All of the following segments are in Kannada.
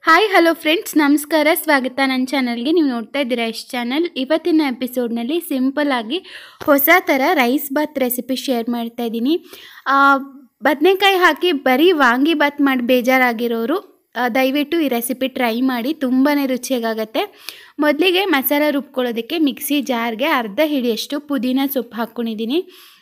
ಹಾಯ್ ಹಲೋ ಫ್ರೆಂಡ್ಸ್ ನಮಸ್ಕಾರ ಸ್ವಾಗತ ನನ್ನ ಚಾನಲ್ಗೆ ನೀವು ನೋಡ್ತಾ ಇದ್ದೀರಾ ಎಷ್ಟು ಚಾನಲ್ ಇವತ್ತಿನ ಎಪಿಸೋಡ್ನಲ್ಲಿ ಸಿಂಪಲ್ ಆಗಿ ಹೊಸ ಥರ ರೈಸ್ ಬಾತ್ ರೆಸಿಪಿ ಶೇರ್ ಮಾಡ್ತಾ ಇದ್ದೀನಿ ಬದನೆಕಾಯಿ ಹಾಕಿ ಬರೀ ವಾಂಗಿ ಬಾತ್ ಮಾಡಿ ಬೇಜಾರಾಗಿರೋರು ಆ, ದಯವಿಟ್ಟು ಈ ರೆಸಿಪಿ ಟ್ರೈ ಮಾಡಿ ತುಂಬಾ ರುಚಿಯಾಗತ್ತೆ ಮೊದಲಿಗೆ ಮಸಾಲ ರುಬ್ಕೊಳ್ಳೋದಕ್ಕೆ ಮಿಕ್ಸಿ ಜಾರ್ಗೆ ಅರ್ಧ ಹಿಡಿಯಷ್ಟು ಪುದೀನ ಸೊಪ್ಪು ಹಾಕ್ಕೊಂಡಿದ್ದೀನಿ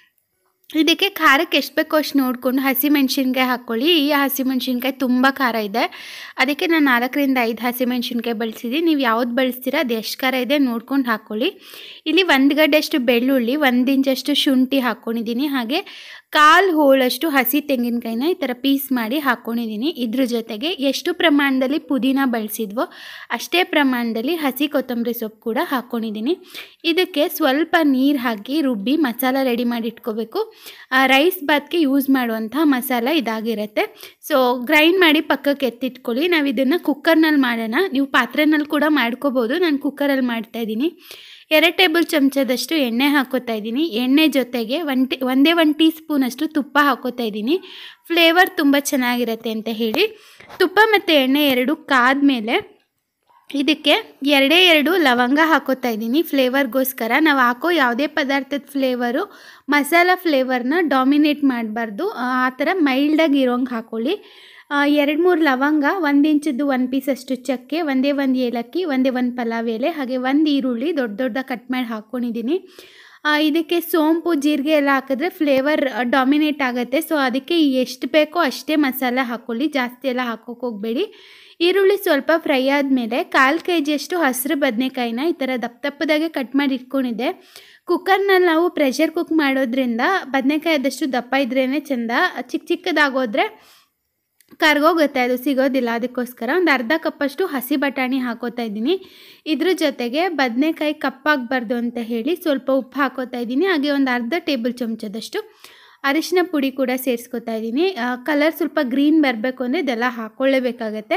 ಇದಕ್ಕೆ ಖಾರಕ್ಕೆ ಎಷ್ಟು ಬೇಕೋ ಅಷ್ಟು ನೋಡಿಕೊಂಡು ಹಸಿಮೆಣ್ಸಿನ್ಕಾಯಿ ಹಾಕ್ಕೊಳ್ಳಿ ಈ ಹಸಿಮೆಣ್ಸಿನ್ಕಾಯಿ ತುಂಬ ಖಾರ ಇದೆ ಅದಕ್ಕೆ ನಾನು ನಾಲ್ಕರಿಂದ ಐದು ಹಸಿಮೆಣ್ಸಿನ್ಕಾಯಿ ಬಳಸಿದ್ದೀನಿ ನೀವು ಯಾವ್ದು ಬಳಸ್ತೀರಾ ಅದು ಎಷ್ಟು ಖಾರ ಇದೆ ನೋಡ್ಕೊಂಡು ಹಾಕ್ಕೊಳ್ಳಿ ಇಲ್ಲಿ ಒಂದು ಗಡ್ಡೆಷ್ಟು ಬೆಳ್ಳುಳ್ಳಿ ಒಂದು ಇಂಚಷ್ಟು ಶುಂಠಿ ಹಾಕ್ಕೊಂಡಿದ್ದೀನಿ ಹಾಗೆ ಕಾಲು ಹೋಳಷ್ಟು ಹಸಿ ತೆಂಗಿನಕಾಯಿನ ಈ ಥರ ಪೀಸ್ ಮಾಡಿ ಹಾಕ್ಕೊಂಡಿದ್ದೀನಿ ಇದ್ರ ಜೊತೆಗೆ ಎಷ್ಟು ಪ್ರಮಾಣದಲ್ಲಿ ಪುದೀನ ಬಳಸಿದ್ವೋ ಅಷ್ಟೇ ಪ್ರಮಾಣದಲ್ಲಿ ಹಸಿ ಕೊತ್ತಂಬರಿ ಸೊಪ್ಪು ಕೂಡ ಹಾಕ್ಕೊಂಡಿದ್ದೀನಿ ಇದಕ್ಕೆ ಸ್ವಲ್ಪ ನೀರು ಹಾಕಿ ರುಬ್ಬಿ ಮಸಾಲ ರೆಡಿ ಮಾಡಿ ಇಟ್ಕೋಬೇಕು ಆ, ರೈಸ್ ಬಾತ್ಗೆ ಯೂಸ್ ಮಾಡುವಂಥ ಮಸಾಲ ಇದಾಗಿರುತ್ತೆ ಸೊ ಗ್ರೈಂಡ್ ಮಾಡಿ ಪಕ್ಕಕ್ಕೆ ಎತ್ತಿಟ್ಕೊಳ್ಳಿ ನಾವು ಇದನ್ನು ಕುಕ್ಕರ್ನಲ್ಲಿ ಮಾಡೋಣ ನೀವು ಪಾತ್ರೆನಲ್ಲಿ ಕೂಡ ಮಾಡ್ಕೋಬೋದು ನಾನು ಕುಕ್ಕರಲ್ಲಿ ಮಾಡ್ತಾ ಇದ್ದೀನಿ ಎರಡು ಟೇಬಲ್ ಚಮಚದಷ್ಟು ಎಣ್ಣೆ ಹಾಕೋತಾ ಇದ್ದೀನಿ ಎಣ್ಣೆ ಜೊತೆಗೆ ಒನ್ ಟಿ ಒಂದೇ ಒಂದು ಟೀ ಸ್ಪೂನಷ್ಟು ತುಪ್ಪ ಹಾಕೋತಾ ಇದ್ದೀನಿ ಫ್ಲೇವರ್ ತುಂಬ ಚೆನ್ನಾಗಿರುತ್ತೆ ಅಂತ ಹೇಳಿ ತುಪ್ಪ ಮತ್ತು ಎಣ್ಣೆ ಎರಡು ಕಾದ್ಮೇಲೆ ಇದಕ್ಕೆ ಎರಡೇ ಎರಡು ಲವಂಗ ಹಾಕೋತಾ ಇದ್ದೀನಿ ಫ್ಲೇವರ್ಗೋಸ್ಕರ ನಾವು ಹಾಕೋ ಯಾವುದೇ ಪದಾರ್ಥದ ಫ್ಲೇವರು ಮಸಾಲ ಫ್ಲೇವರ್ನ ಡಾಮಿನೇಟ್ ಮಾಡಬಾರ್ದು ಆ ಥರ ಮೈಲ್ಡಾಗಿ ಇರೋಂಗೆ ಹಾಕ್ಕೊಳ್ಳಿ ಎರಡು ಮೂರು ಲವಂಗ ಒಂದು ಇಂಚದ್ದು ಒಂದು ಪೀಸ್ ಅಷ್ಟು ಚಕ್ಕೆ ಒಂದೇ ಒಂದು ಏಲಕ್ಕಿ ಒಂದೇ ಒಂದು ಪಲಾವ್ ಎಲೆ ಹಾಗೆ ಒಂದು ಈರುಳ್ಳಿ ದೊಡ್ಡ ದೊಡ್ಡ ಕಟ್ ಮಾಡಿ ಹಾಕ್ಕೊಂಡಿದ್ದೀನಿ ಆ, ಇದಕ್ಕೆ ಸೋಂಪು ಜೀರಿಗೆ ಎಲ್ಲ ಹಾಕಿದ್ರೆ ಫ್ಲೇವರ್ ಡಾಮಿನೇಟ್ ಆಗುತ್ತೆ ಸೊ ಅದಕ್ಕೆ ಎಷ್ಟು ಬೇಕೋ ಅಷ್ಟೇ ಮಸಾಲ ಹಾಕ್ಕೊಳ್ಳಿ ಜಾಸ್ತಿ ಎಲ್ಲ ಹಾಕೋಕೆ ಹೋಗಬೇಡಿ ಈರುಳ್ಳಿ ಸ್ವಲ್ಪ ಫ್ರೈ ಆದಮೇಲೆ ಕಾಲು ಕೆ ಜಿಯಷ್ಟು ಹಸಿರು ಬದನೆಕಾಯಿನ ಈ ಥರ ದಪ್ಪ ದಪ್ಪದಾಗೆ ಕಟ್ ಮಾಡಿ ಇಟ್ಕೊಂಡಿದ್ದೆ ಕುಕ್ಕರ್ನಲ್ಲಿ ನಾವು ಪ್ರೆಷರ್ ಕುಕ್ ಮಾಡೋದ್ರಿಂದ ಬದನೆಕಾಯಿ ಆದಷ್ಟು ದಪ್ಪ ಇದ್ರೇ ಚೆಂದ ಚಿಕ್ಕ ಚಿಕ್ಕದಾಗೋದ್ರೆ ಕರ್ಗೋಗುತ್ತೆ ಅದು ಸಿಗೋದಿಲ್ಲ ಅದಕ್ಕೋಸ್ಕರ ಒಂದು ಅರ್ಧ ಕಪ್ಪಷ್ಟು ಹಸಿ ಬಟಾಣಿ ಹಾಕೋತಾ ಇದ್ದೀನಿ ಇದ್ರ ಜೊತೆಗೆ ಬದನೆಕಾಯಿ ಕಪ್ಪಾಗಬಾರ್ದು ಅಂತ ಹೇಳಿ ಸ್ವಲ್ಪ ಉಪ್ಪು ಹಾಕೋತಾ ಇದ್ದೀನಿ ಹಾಗೆ ಒಂದು ಅರ್ಧ ಟೇಬಲ್ ಚಮಚದಷ್ಟು ಅರಿಶಿನ ಪುಡಿ ಕೂಡ ಸೇರಿಸ್ಕೊತಾ ಇದ್ದೀನಿ ಕಲರ್ ಸ್ವಲ್ಪ ಗ್ರೀನ್ ಬರಬೇಕು ಅಂದರೆ ಇದೆಲ್ಲ ಹಾಕ್ಕೊಳ್ಳೇಬೇಕಾಗತ್ತೆ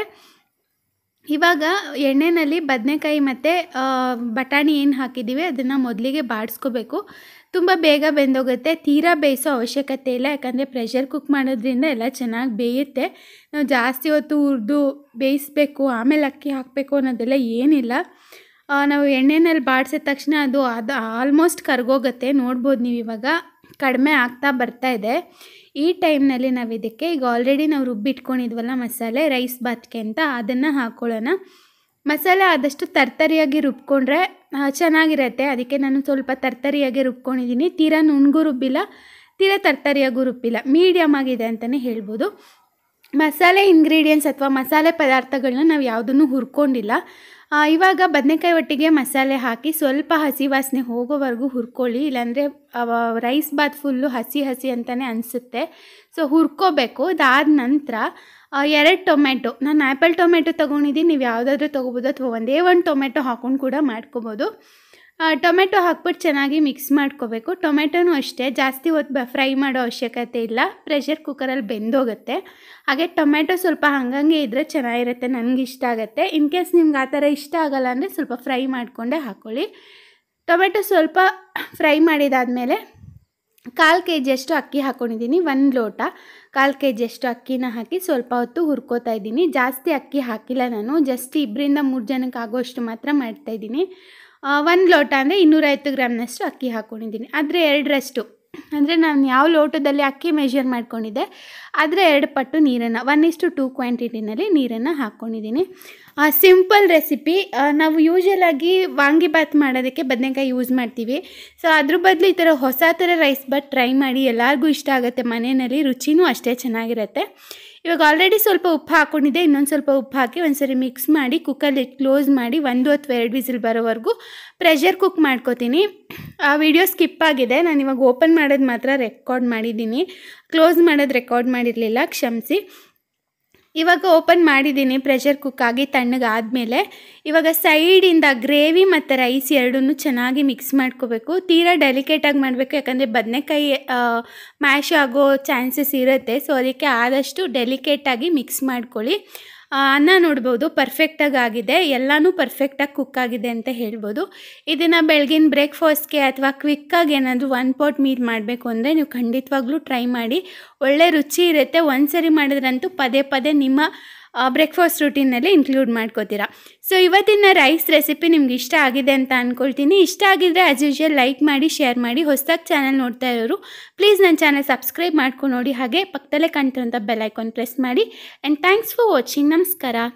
ಇವಾಗ ಎಣ್ಣೆಯಲ್ಲಿ ಬದನೆಕಾಯಿ ಮತ್ತು ಬಟಾಣಿ ಏನು ಹಾಕಿದ್ದೀವಿ ಅದನ್ನು ಮೊದಲಿಗೆ ಬಾಡಿಸ್ಕೋಬೇಕು ತುಂಬ ಬೇಗ ಬೆಂದೋಗುತ್ತೆ ತೀರಾ ಬೇಯಿಸೋ ಅವಶ್ಯಕತೆ ಇಲ್ಲ ಯಾಕಂದರೆ ಪ್ರೆಷರ್ ಕುಕ್ ಮಾಡೋದ್ರಿಂದ ಎಲ್ಲ ಚೆನ್ನಾಗಿ ಬೇಯುತ್ತೆ ನಾವು ಜಾಸ್ತಿ ಹೊತ್ತು ಹುರಿದು ಬೇಯಿಸ್ಬೇಕು ಆಮೇಲೆ ಅಕ್ಕಿ ಹಾಕಬೇಕು ಅನ್ನೋದೆಲ್ಲ ಏನಿಲ್ಲ ಆ, ನಾವು ಎಣ್ಣೆನಲ್ಲಿ ಬಾಡಿಸಿದ ತಕ್ಷಣ ಅದು ಅದು ಆಲ್ಮೋಸ್ಟ್ ಕರ್ಗೋಗುತ್ತೆ ನೋಡ್ಬೋದು ನೀವು ಇವಾಗ ಕಡಿಮೆ ಆಗ್ತಾ ಬರ್ತಾ ಇದೆ ಈ ಟೈಮ್ನಲ್ಲಿ ನಾವು ಇದಕ್ಕೆ ಈಗ ಆಲ್ರೆಡಿ ನಾವು ರುಬ್ಬಿಟ್ಕೊಂಡಿದ್ವಲ್ಲ ಮಸಾಲೆ ರೈಸ್ ಬಾತ್ಗೆ ಅಂತ ಅದನ್ನು ಹಾಕ್ಕೊಳ್ಳೋಣ ಮಸಾಲೆ ಆದಷ್ಟು ತರ್ತರಿಯಾಗಿ ರುಬ್ಕೊಂಡ್ರೆ ಆ, ಚೆನ್ನಾಗಿರುತ್ತೆ ಅದಕ್ಕೆ ನಾನು ಸ್ವಲ್ಪ ತರ್ತರಿಯಾಗಿ ರುಬ್ಕೊಂಡಿದ್ದೀನಿ ತೀರಾ ನುಣ್ಗೂ ರುಬ್ಬಿಲ್ಲ ತೀರಾ ತರ್ತರಿಯಾಗೂ ರುಬ್ಬಿಲ್ಲ ಮೀಡಿಯಮ್ ಆಗಿದೆ ಅಂತಲೇ ಹೇಳ್ಬೋದು ಮಸಾಲೆ ಇಂಗ್ರೀಡಿಯೆಂಟ್ಸ್ ಅಥವಾ ಮಸಾಲೆ ಪದಾರ್ಥಗಳನ್ನ ನಾವು ಯಾವುದನ್ನು ಹುರ್ಕೊಂಡಿಲ್ಲ ಆ, ಇವಾಗ ಬದನೆಕಾಯಿ ಒಟ್ಟಿಗೆ ಮಸಾಲೆ ಹಾಕಿ ಸ್ವಲ್ಪ ಹಸಿ ವಾಸನೆ ಹೋಗೋವರೆಗೂ ಹುರ್ಕೊಳ್ಳಿ ಇಲ್ಲಾಂದರೆ ರೈಸ್ ಬಾತ್ ಫುಲ್ಲು ಹಸಿ ಹಸಿ ಅಂತಲೇ ಅನಿಸುತ್ತೆ ಸೊ ಹುರ್ಕೋಬೇಕು ಅದಾದ ನಂತರ ಎರಡು ಟೊಮೆಟೊ ನಾನು ಆ್ಯಪಲ್ ಟೊಮೆಟೊ ತೊಗೊಂಡಿದ್ದೀನಿ ನೀವು ಯಾವುದಾದ್ರೂ ತೊಗೋಬೋದು ಅಥವಾ ಒಂದೇ ಒಂದು ಟೊಮೆಟೊ ಹಾಕ್ಕೊಂಡು ಕೂಡ ಮಾಡ್ಕೋಬೋದು ಆ, ಟೊಮೆಟೊ ಹಾಕ್ಬಿಟ್ಟು ಚೆನ್ನಾಗಿ ಮಿಕ್ಸ್ ಮಾಡ್ಕೋಬೇಕು ಟೊಮೆಟೊನೂ ಅಷ್ಟೇ ಜಾಸ್ತಿ ಹೊತ್ತು ಬ ಫ್ರೈ ಮಾಡೋ ಅವಶ್ಯಕತೆ ಇಲ್ಲ ಪ್ರೆಷರ್ ಕುಕ್ಕರಲ್ಲಿ ಬೆಂದೋಗುತ್ತೆ ಹಾಗೆ ಟೊಮೆಟೊ ಸ್ವಲ್ಪ ಹಂಗಂಗೆ ಇದ್ದರೆ ಚೆನ್ನಾಗಿರುತ್ತೆ ನನಗೆ ಇಷ್ಟ ಆಗುತ್ತೆ ಇನ್ ಕೇಸ್ ನಿಮ್ಗೆ ಆ ಥರ ಇಷ್ಟ ಆಗಲ್ಲ ಅಂದರೆ ಸ್ವಲ್ಪ ಫ್ರೈ ಮಾಡಿಕೊಂಡೇ ಹಾಕ್ಕೊಳ್ಳಿ ಟೊಮೆಟೊ ಸ್ವಲ್ಪ ಫ್ರೈ ಮಾಡಿದಾದಮೇಲೆ ಕಾಲು ಕೆ ಜಿಯಷ್ಟು ಅಕ್ಕಿ ಹಾಕ್ಕೊಂಡಿದ್ದೀನಿ ಒಂದು ಲೋಟ ಕಾಲು ಕೆ ಜಿಯಷ್ಟು ಅಕ್ಕಿನ ಹಾಕಿ ಸ್ವಲ್ಪ ಹೊತ್ತು ಹುರ್ಕೋತಾ ಇದ್ದೀನಿ ಜಾಸ್ತಿ ಅಕ್ಕಿ ಹಾಕಿಲ್ಲ ನಾನು ಜಸ್ಟ್ ಇಬ್ಬರಿಂದ ಮೂರು ಜನಕ್ಕೆ ಆಗೋಷ್ಟು ಮಾತ್ರ ಮಾಡ್ತಾಯಿದ್ದೀನಿ ಒಂದು ಲೋಟ ಅಂದರೆ ಇನ್ನೂರೈವತ್ತು ಗ್ರಾಮ್ನಷ್ಟು ಅಕ್ಕಿ ಹಾಕ್ಕೊಂಡಿದ್ದೀನಿ ಆದರೆ ಎರಡರಷ್ಟು ಅಂದರೆ ನಾನು ಯಾವ ಲೋಟದಲ್ಲಿ ಅಕ್ಕಿ ಮೆಷರ್ ಮಾಡ್ಕೊಂಡಿದ್ದೆ ಆದರೆ ಎರಡು ಪಟ್ಟು ನೀರನ್ನು ಒನ್ ಇಸ್ಟು ಟೂ ಕ್ವಾಂಟಿಟಿನಲ್ಲಿ ನೀರನ್ನು ಹಾಕ್ಕೊಂಡಿದ್ದೀನಿ ಸಿಂಪಲ್ ರೆಸಿಪಿ ನಾವು ಯೂಶಲಾಗಿ ವಾಂಗಿಬಾತ್ ಮಾಡೋದಕ್ಕೆ ಬದನೆಕಾಯಿ ಯೂಸ್ ಮಾಡ್ತೀವಿ ಸೊ ಅದ್ರ ಬದಲು ಈ ಥರ ಹೊಸ ಥರ ರೈಸ್ ಬಾತ್ ಟ್ರೈ ಮಾಡಿ ಎಲ್ಲರಿಗೂ ಇಷ್ಟ ಆಗುತ್ತೆ ಮನೆಯಲ್ಲಿ ರುಚಿನೂ ಅಷ್ಟೇ ಚೆನ್ನಾಗಿರುತ್ತೆ ಇವಾಗ ಆಲ್ರೆಡಿ ಸ್ವಲ್ಪ ಉಪ್ಪು ಹಾಕ್ಕೊಂಡಿದ್ದೆ ಇನ್ನೊಂದು ಸ್ವಲ್ಪ ಉಪ್ಪು ಹಾಕಿ ಒಂದ್ಸರಿ ಮಿಕ್ಸ್ ಮಾಡಿ ಕುಕ್ಕಲ್ಲಿ ಕ್ಲೋಸ್ ಮಾಡಿ ಒಂದು ಅಥವಾ ಎರಡು ವಿಸಿಲ್ ಬರೋವರೆಗೂ ಪ್ರೆಷರ್ ಕುಕ್ ಮಾಡ್ಕೋತೀನಿ ಆ ವಿಡಿಯೋ ಸ್ಕಿಪ್ ಆಗಿದೆ ನಾನು ಇವಾಗ ಓಪನ್ ಮಾಡೋದು ಮಾತ್ರ ರೆಕಾರ್ಡ್ ಮಾಡಿದ್ದೀನಿ ಕ್ಲೋಸ್ ಮಾಡೋದು ರೆಕಾರ್ಡ್ ಮಾಡಿರಲಿಲ್ಲ ಕ್ಷಮಿಸಿ ಇವಾಗ ಓಪನ್ ಮಾಡಿದ್ದೀನಿ ಪ್ರೆಷರ್ ಕುಕ್ ಆಗಿ ತಣ್ಣಗಾದಮೇಲೆ ಇವಾಗ ಸೈಡಿಂದ ಗ್ರೇವಿ ಮತ್ತು ರೈಸ್ ಎರಡನ್ನೂ ಚೆನ್ನಾಗಿ ಮಿಕ್ಸ್ ಮಾಡ್ಕೋಬೇಕು ತೀರಾ ಡೆಲಿಕೇಟಾಗಿ ಮಾಡಬೇಕು ಯಾಕಂದರೆ ಬದನೆಕಾಯಿ ಮ್ಯಾಶ್ ಆಗೋ ಚಾನ್ಸಸ್ ಇರುತ್ತೆ ಸೊ ಅದಕ್ಕೆ ಆದಷ್ಟು ಡೆಲಿಕೇಟಾಗಿ ಮಿಕ್ಸ್ ಮಾಡ್ಕೊಳ್ಳಿ ಆ, ಅನ್ನ ನೋಡ್ಬೋದು ಪರ್ಫೆಕ್ಟಾಗಿ ಆಗಿದೆ ಎಲ್ಲನೂ ಪರ್ಫೆಕ್ಟಾಗಿ ಕುಕ್ ಆಗಿದೆ ಅಂತ ಹೇಳ್ಬೋದು ಇದನ್ನು ಬೆಳಗಿನ ಬ್ರೇಕ್ಫಾಸ್ಟ್ಗೆ ಅಥವಾ ಕ್ವಿಕ್ಕಾಗಿ ಏನಾದರೂ ಒನ್ ಪಾಟ್ ಮೀಲ್ ಮಾಡಬೇಕು ಅಂದರೆ ನೀವು ಖಂಡಿತವಾಗ್ಲೂ ಟ್ರೈ ಮಾಡಿ ಒಳ್ಳೆ ರುಚಿ ಇರುತ್ತೆ ಒಂದು ಸರಿ ಮಾಡಿದ್ರಂತೂ ಪದೇ ಪದೇ ನಿಮ್ಮ ಬ್ರೇಕ್ಫಾಸ್ಟ್ ರೂಟೀನಲ್ಲಿ ಇನ್ಕ್ಲೂಡ್ ಮಾಡ್ಕೋತೀರಾ ಸೊ ಇವತ್ತಿನ ರೈಸ್ ರೆಸಿಪಿ ನಿಮ್ಗೆ ಇಷ್ಟ ಆಗಿದೆ ಅಂತ ಅಂದ್ಕೊಳ್ತೀನಿ ಇಷ್ಟ ಆಗಿದ್ರೆ ಆ್ಯಸ್ ಯೂಶುವಲ್ ಲೈಕ್ ಮಾಡಿ ಶೇರ್ ಮಾಡಿ ಹೊಸದಾಗಿ ಚಾನಲ್ ನೋಡ್ತಾ ಇರೋರು ಪ್ಲೀಸ್ ನನ್ನ ಚಾನಲ್ ಸಬ್ಸ್ಕ್ರೈಬ್ ಮಾಡ್ಕೊಂಡು ನೋಡಿ ಹಾಗೆ ಪಕ್ಕದಲ್ಲೇ ಕಾಣ್ತಿರೋಂಥ ಬೆಲ್ ಐಕಾನ್ ಪ್ರೆಸ್ ಮಾಡಿ ಆ್ಯಂಡ್ ಥ್ಯಾಂಕ್ಸ್ ಫಾರ್ ವಾಚಿಂಗ್ ನಮಸ್ಕಾರ